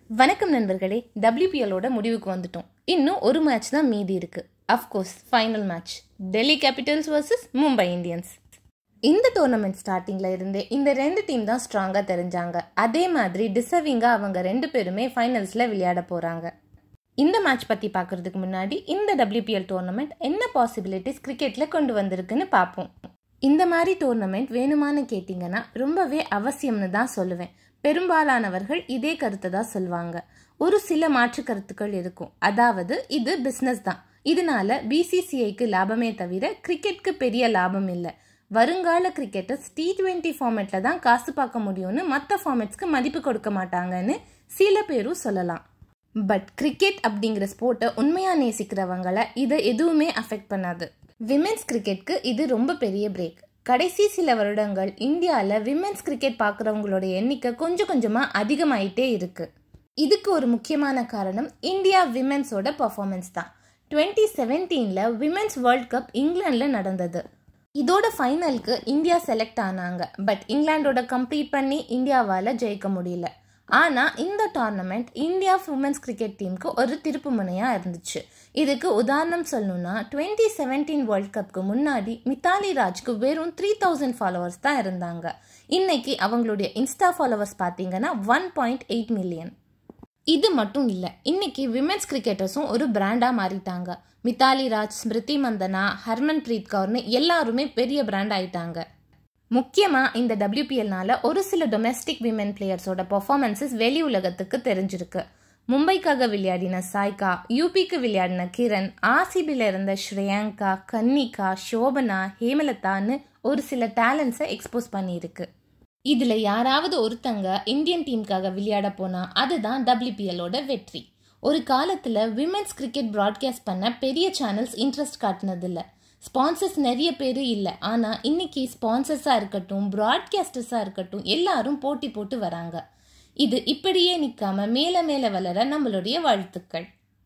வணக்கம் நண்பர்களே டபிள்யூபிஎலோட முடிவுக்கு வந்துட்டோம் இன்னும் ஒரு மேட்ச் தான் மீதி இருக்கு of course final match Delhi Capitals vs Mumbai Indians இந்த டோர்னமெண்ட் ஸ்டார்டிங்கில் இருந்தே இந்த ரெண்டு டீம் தான் ஸ்ட்ராங்காக தெரிஞ்சாங்க அதே மாதிரி டிசர்விங்காக அவங்க ரெண்டு பேருமே ஃபைனல்ஸில் விளையாட போகிறாங்க இந்த மேட்ச் பற்றி பார்க்குறதுக்கு முன்னாடி இந்த டபிள்யூபிஎல் டோர்னமெண்ட் என்ன பாசிபிலிட்டிஸ் கிரிக்கெட்டில் கொண்டு வந்திருக்குன்னு பார்ப்போம் இந்த மாதிரி டோர்னமெண்ட் வேணுமான்னு கேட்டிங்கன்னா ரொம்பவே அவசியம்னு தான் சொல்லுவேன் பெரும்பாலானவர்கள் இதே கருத்தை தான் சொல்லுவாங்க ஒரு சில மாற்று கருத்துக்கள் இருக்கும் அதாவது இது பிஸ்னஸ் தான் இதனால பிசிசிஐக்கு லாபமே தவிர கிரிக்கெட்க்கு பெரிய லாபம் இல்லை வருங்கால கிரிக்கெட்டர்ஸ் டி டுவெண்ட்டி ஃபார்மேட்டில் தான் காசு பார்க்க முடியும்னு மற்ற ஃபார்மேட்ஸ்க்கு மதிப்பு கொடுக்க மாட்டாங்கன்னு சில பேரும் சொல்லலாம் பட் கிரிக்கெட் அப்படிங்கிற ஸ்போர்ட்டை உண்மையாக நேசிக்கிறவங்கள இதை எதுவுமே அஃபெக்ட் பண்ணாது விமென்ஸ் கிரிக்கெட்க்கு இது ரொம்ப பெரிய பிரேக் கடைசி சில வருடங்கள் இந்தியாவில் விமென்ஸ் கிரிக்கெட் பார்க்குறவங்களோட எண்ணிக்கை கொஞ்சம் கொஞ்சமாக அதிகமாயிட்டே இருக்கு இதுக்கு ஒரு முக்கியமான காரணம் இந்தியா விமென்ஸோட பர்ஃபார்மன்ஸ் தான் டுவெண்ட்டி செவன்டீனில் விமென்ஸ் வேர்ல்ட் கப் இங்கிலாண்டில் நடந்தது இதோட ஃபைனலுக்கு இந்தியா செலக்ட் ஆனாங்க பட் இங்கிலாண்டோட கம்ப்ளீட் பண்ணி இந்தியாவால் ஜெயிக்க முடியல ஆனால் இந்த டோர்னமெண்ட் இந்தியா உமன்ஸ் கிரிக்கெட் டீமுக்கு ஒரு திருப்பு முனையாக இருந்துச்சு இதுக்கு உதாரணம் சொல்லணும்னா டுவெண்ட்டி செவன்டீன் வேர்ல்ட் கப்க்கு முன்னாடி மித்தாலி ராஜ்க்கு வெறும் த்ரீ தௌசண்ட் ஃபாலோவர்ஸ் தான் இருந்தாங்க இன்னைக்கு அவங்களுடைய இன்ஸ்டா ஃபாலோவர்ஸ் பார்த்தீங்கன்னா ஒன் பாயிண்ட் எயிட் மில்லியன் இது மட்டும் இல்லை இன்னைக்கு விமென்ஸ் கிரிக்கெட்டர்ஸும் ஒரு பிராண்டாக மாறிட்டாங்க மித்தாலி ராஜ் ஸ்மிருதி மந்தனா ஹர்மன் பிரீத் கவுர்னு எல்லாருமே பெரிய பிராண்ட் ஆயிட்டாங்க முக்கியமாக இந்த டபிள்யூபிஎல்னால ஒரு சில டொமெஸ்டிக் விமென் பிளேயர்ஸோட பர்ஃபார்மன்ஸஸ் வெளி உலகத்துக்கு தெரிஞ்சிருக்கு மும்பைக்காக விளையாடின சாய்கா யூபிக்கு விளையாடின கிரண் ஆர்சிபியில் இருந்த ஸ்ரேயங்கா கன்னிகா சோபனா ஹேமலதான்னு ஒரு சில டேலண்ட்ஸை எக்ஸ்போஸ் பண்ணியிருக்கு இதில் யாராவது ஒருத்தங்க இந்தியன் டீமுக்காக விளையாட போனால் அதுதான் டபிள்யூபிஎலோட வெற்றி ஒரு காலத்தில் விமென்ஸ் கிரிக்கெட் ப்ராட்காஸ்ட் பண்ண பெரிய சேனல்ஸ் இன்ட்ரெஸ்ட் காட்டினதில்லை ஸ்பான்சர்ஸ் நிறைய பேர் இல்லை ஆனால் இன்னைக்கு ஸ்பான்சர்ஸாக இருக்கட்டும் ப்ராட்காஸ்டர்ஸாக இருக்கட்டும் எல்லாரும் போட்டி போட்டு வராங்க இது இப்படியே நிற்காம மேலே மேலே வளர நம்மளுடைய வாழ்த்துக்கள்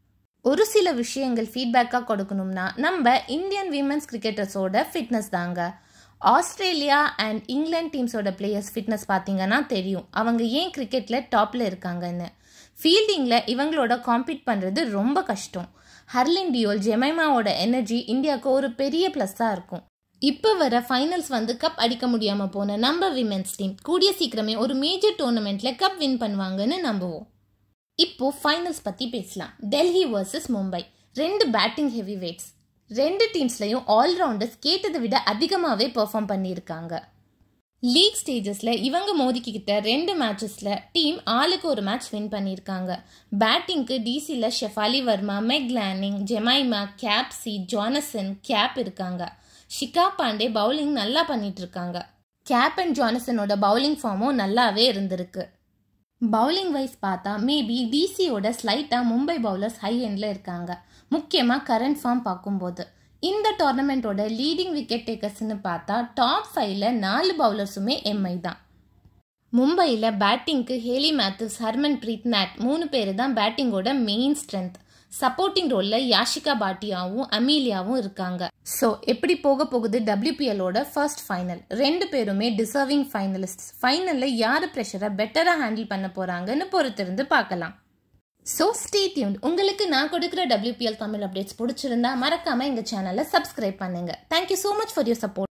ஒரு சில விஷயங்கள் ஃபீட்பேக்காக கொடுக்கணும்னா நம்ம இந்தியன் விமென்ஸ் கிரிக்கெட்டர்ஸோட ஃபிட்னஸ் தாங்க ஆஸ்திரேலியா அண்ட் இங்கிலாந்து டீம்ஸோட பிளேயர்ஸ் ஃபிட்னஸ் பார்த்தீங்கன்னா தெரியும் அவங்க ஏன் கிரிக்கெட்டில் டாப்பில் இருக்காங்கன்னு ஃபீல்டிங்கில் இவங்களோட காம்பீட் பண்ணுறது ரொம்ப கஷ்டம் ஹர்லின் டியோல் ஜெமைமாவோட எனர்ஜி இந்தியாவுக்கு ஒரு பெரிய ப்ளஸ்ஸாக இருக்கும் இப்போ வர ஃபைனல்ஸ் வந்து கப் அடிக்க முடியாமல் போன நம்ம விமென்ஸ் டீம் கூடிய சீக்கிரமே ஒரு மேஜர் டோர்னமெண்ட்டில் கப் வின் பண்ணுவாங்கன்னு நம்புவோம் இப்போ ஃபைனல்ஸ் பற்றி பேசலாம் டெல்லி வர்சஸ் மும்பை ரெண்டு பேட்டிங் ஹெவி வெயிட்ஸ் ரெண்டு டீம்ஸ்லையும் ஆல்ரவுண்டர்ஸ் கேட்டதை விட அதிகமாகவே பெர்ஃபார்ம் பண்ணியிருக்காங்க லீக் ஸ்டேஜஸில் இவங்க மோதிக்கிட்ட ரெண்டு மேட்சஸில் டீம் ஆளுக்கு ஒரு மேட்ச் வின் பண்ணியிருக்காங்க பேட்டிங்க்கு டிசியில் Shafali Verma Meg Lanning Jemimah Capsey Jonassen Kapp இருக்காங்க ஷிகா பாண்டே பவுலிங் நல்லா பண்ணிட்டு இருக்காங்க கேப் அண்ட் ஜானசனோட பவுலிங் ஃபார்மும் நல்லாவே இருந்திருக்கு பவுலிங் வைஸ் பார்த்தா மேபி டிசியோட ஸ்லைட்டாக மும்பை பவுலர்ஸ் ஹை எண்டில் இருக்காங்க முக்கியமாக கரண்ட் ஃபார்ம் பார்க்கும்போது இந்த டோர்னமெண்ட்டோட லீடிங் விக்கெட் டேக்கர்ஸ்னு பார்த்தா டாப் ஃபைவ்ல நாலு பவுலர்ஸுமே எம்ஐ தான் மும்பையில் பேட்டிங்க்கு Hayley Matthews Harmanpreet Nat மூணு பேர் தான் பேட்டிங்கோட மெயின் ஸ்ட்ரென்த் சப்போர்ட்டிங் ரோலில் யாஷிகா பாட்டியாவும் அமீலியாவும் இருக்காங்க ஸோ எப்படி போக போகுது டபிள்யூபிஎலோட ஃபர்ஸ்ட் ஃபைனல் ரெண்டு பேருமே டிசர்விங் ஃபைனலிஸ்ட் ஃபைனலில் யார் ப்ரெஷரை பெட்டராக ஹேண்டில் பண்ண போகிறாங்கன்னு பொறுத்திருந்து பார்க்கலாம் ஸோ ஸ்டே டியூன் உங்களுக்கு நான் கொடுக்குற டபிள்யூபிஎல் தமிழ் அப்டேட்ஸ் பிடிச்சிருந்தா மறக்காமல் எங்கள் சேனலை சப்ஸ்கிரைப் பண்ணுங்கள் thank you so much for your support